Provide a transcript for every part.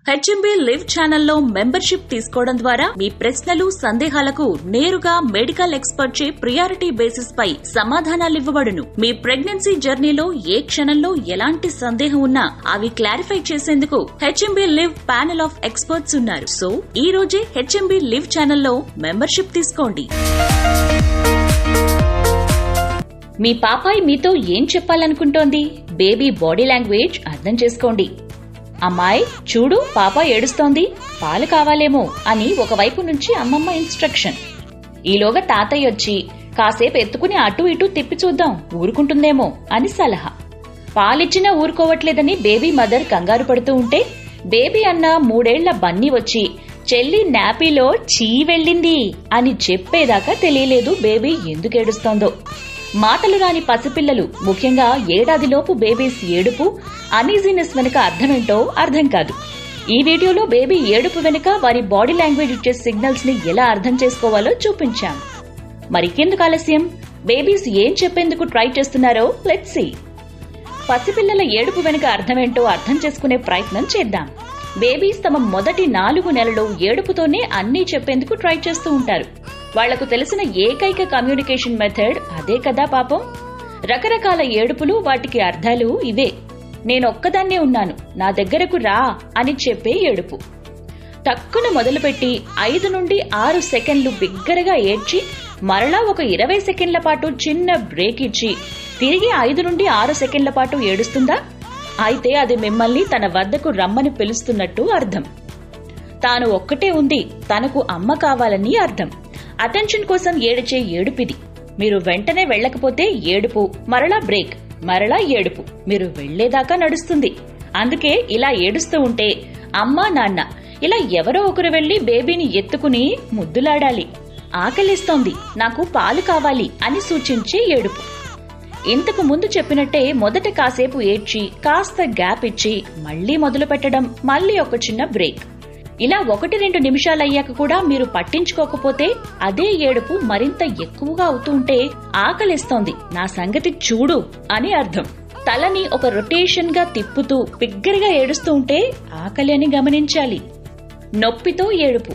HMB live ఛానల్లో membership తీసుకోవడం ద్వారా మీ ప్రశ్నలు సందేహాలకు నేరుగా మెడికల్ ఎక్స్పర్ట్ చే ప్రియారిటీ బేసిస్ పై సమాధానాలివ్వబడును మీ ప్రెగ్నెన్సీ జర్నీలో ఏ క్షణంలో ఎలాంటి సందేహం ఉన్నా అవి క్లారిఫై చేసేందుకు HMB live panel of experts ఉన్నారు సో ఈ రోజే హెచ్ఎంబీ లివ్ ఛానల్లో మెంబర్షిప్ తీసుకోండి మీ పాపాయి మీతో ఏం చెప్పాలనుకుంటోంది బేబీ బాడీ లాంగ్వేజ్ అర్థం చేసుకోండి అమ్మాయి చూడు పాప ఏడుస్తోంది పాలు కావాలేమో అని ఒకవైపు నుంచి అమ్మమ్మ ఇన్స్ట్రక్షన్ ఈలోగా తాతయ్య వచ్చి కాసేపు ఎత్తుకుని అటు ఇటు తిప్పి చూద్దాం ఊరుకుంటుందేమో అని సలహా పాలిచ్చినా ఊరుకోవట్లేదని బేబీ మదర్ కంగారు పడుతూ ఉంటే బేబీ అన్న మూడేళ్ల బన్నీ వచ్చి చెల్లి నాపీలో చీ వెళ్ళింది అని చెప్పేదాకా తెలియలేదు బేబీ ఎందుకు ఏడుస్తోందో మాటలు రాని పసిపిల్లలు ముఖ్యంగా ఏడాదిలోపు బేబీస్ ఏడుపు అనీజీనెస్ వెనుక అర్థమేంటో అర్థం కాదు ఈ వీడియోలో బేబీ ఏడుపు వెనుక వారి బాడీ లాంగ్వేజ్ ఇచ్చే సిగ్నల్స్ ని ఎలా అర్థం చేసుకోవాలో చూపించాం మరికెందుకు ఆలస్యం బేబీస్ ఏం చెప్పేందుకు ట్రై చేస్తున్నారో లెట్స్ సీ పసిపిల్లల ఏడుపు వెనుక అర్థమేంటో అర్థం చేసుకునే ప్రయత్నం చేద్దాం బేబీస్ తమ మొదటి నాలుగు నెలలు ఏడుపుతోనే అన్నీ చెప్పేందుకు ట్రై చేస్తూ ఉంటారు వాళ్లకు తెలిసిన ఏకైక కమ్యూనికేషన్ మెథడ్ అదే కదా పాపం రకరకాల ఏడుపులు వాటికి అర్థాలు ఇవే నేనొక్కదాన్నే ఉన్నాను నా దగ్గరకు రా అని చెప్పే ఏడుపు టక్కున మొదలుపెట్టి ఐదు నుండి ఆరు సెకండ్లు బిగ్గరగా ఏడ్చి మరలా ఒక ఇరవై సెకండ్ల పాటు చిన్న బ్రేక్ ఇచ్చి తిరిగి ఐదు నుండి ఆరు సెకండ్ల పాటు ఏడుస్తుందా అయితే అది మిమ్మల్ని తన వద్దకు రమ్మని పిలుస్తున్నట్టు అర్థం తాను ఒక్కటే ఉంది తనకు అమ్మ కావాలని అర్థం అటెన్షన్ కోసం ఏడిచే ఏడుపిది మీరు వెంటనే వెళ్ళకపోతే ఏడుపు మరలా బ్రేక్ మరలా ఏడుపు మీరు వెళ్లేదాకా నడుస్తుంది అందుకే ఇలా ఏడుస్తూ ఉంటే అమ్మా నాన్న ఇలా ఎవరో ఒకరు వెళ్లి బేబీని ఎత్తుకుని ముద్దులాడాలి ఆకలిస్తోంది నాకు పాలు కావాలి అని సూచించే ఏడుపు ఇంతకు ముందు చెప్పినట్టే మొదట కాసేపు ఏడ్చి కాస్త గ్యాప్ ఇచ్చి మళ్లీ మొదలు పెట్టడం మళ్లీ ఒక చిన్న బ్రేక్ ఇలా ఒకటి రెండు నిమిషాలయ్యాక కూడా మీరు పట్టించుకోకపోతే అదే ఏడుపు మరింత ఎక్కువగా అవుతూ ఉంటే ఆకలిస్తోంది నా సంగతి చూడు అని అర్థం తలని ఒక రొటేషన్ గా తిప్పుతూ బిగ్గరగా ఏడుస్తూ ఉంటే ఆకలి అని గమనించాలి నొప్పితో ఏడుపు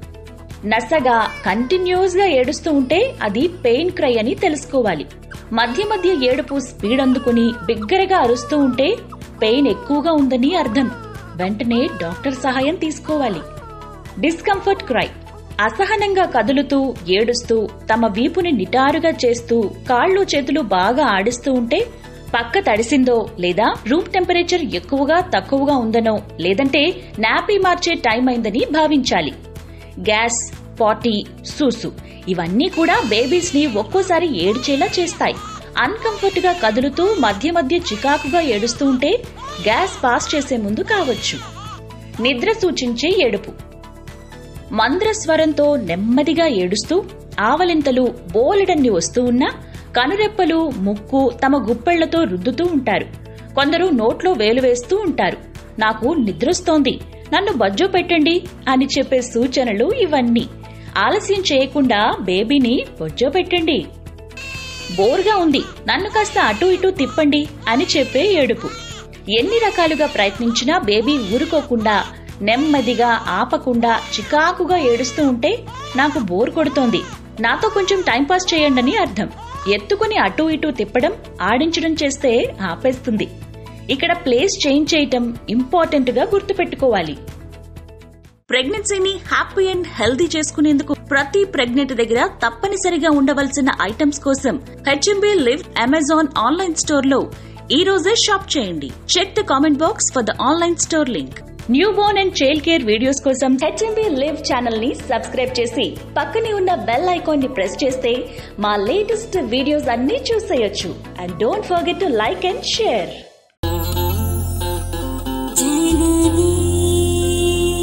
నసగా కంటిన్యూస్ గా ఏడుస్తూ ఉంటే అది పెయిన్ క్రై అని తెలుసుకోవాలి మధ్య మధ్య ఏడుపు స్పీడ్ అందుకుని బిగ్గరగా అరుస్తూ ఉంటే పెయిన్ ఎక్కువగా ఉందని అర్థం వెంటనే డాక్టర్ సహాయం తీసుకోవాలి డిస్కంఫర్ట్ క్రై అసహనంగా కదులుతూ ఏడుస్తూ తమ వీపుని నిటారుగా చేస్తూ కాళ్ళు చేతులు బాగా ఆడిస్తూ ఉంటే పక్క తడిసిందో లేదా రూమ్ టెంపరేచర్ ఎక్కువగా తక్కువగా ఉందనో లేదంటే నాపీ మార్చే టైం అయిందని భావించాలి గ్యాస్ పాటీ సూసు ఇవన్నీ కూడా బేబీస్ ని ఒక్కోసారి ఏడ్చేలా చేస్తాయి అన్కంఫర్ట్ గా కదులుతూ మధ్య మధ్య చికాకుగా ఏడుస్తూ ఉంటే గ్యాస్ పాస్ చేసే ముందు కావచ్చు నిద్ర సూచించే ఏడుపు మంద్ర స్వరంతో నెమ్మదిగా ఏడుస్తూ ఆవలింతలు బోలెడన్ని వస్తూ ఉన్నా కనురెప్పలు ముక్కు తమ గుప్పెళ్లతో రుద్దుతూ ఉంటారు కొందరు నోట్లో వేలు వేస్తూ ఉంటారు నాకు నిద్రొస్తోంది నన్ను బజ్జో పెట్టండి అని చెప్పే సూచనలు ఇవన్నీ ఆలస్యం చేయకుండా బేబీని బొజ్జో పెట్టండి బోర్గా ఉంది నన్ను కాస్త అటు ఇటు తిప్పండి అని చెప్పే ఏడుపు ఎన్ని రకాలుగా ప్రయత్నించినా బేబీ ఊరుకోకుండా నెమ్మదిగా ఆపకుండా చికాకుగా ఏడుస్తూ ఉంటే నాకు బోర్ కొడుతోంది నాతో కొంచెం టైంపాస్ చేయండని అర్థం ఎత్తుకుని అటు ఇటు తిప్పడం ఆడించడం చేస్తే ఆపేస్తుంది ఇక్కడ ప్లేస్ చేంజ్ చేయటం ఇంపార్టెంట్ గా గుర్తుపెట్టుకోవాలి ప్రెగ్నెన్సీని హ్యాపీ అండ్ హెల్దీ చేసుకునేందుకు ప్రతి ప్రెగ్నెంట్ దగ్గర తప్పనిసరిగా ఉండవలసిన ఐటమ్స్ కోసం HMB live Amazon online store లో ఈ రోజే షాప్ చేయండి check the comment box for the online store link newborn and child care videos కోసం హెచ్ఎంబీ లివ్ ఛానల్ ని సబ్స్క్రైబ్ చేసి పక్కనే ఉన్న బెల్ ఐకాన్ ని ప్రెస్ చేస్తే మా లేటెస్ట్ వీడియోస్ అన్ని చూసేయొచ్చు and don't forget to like and share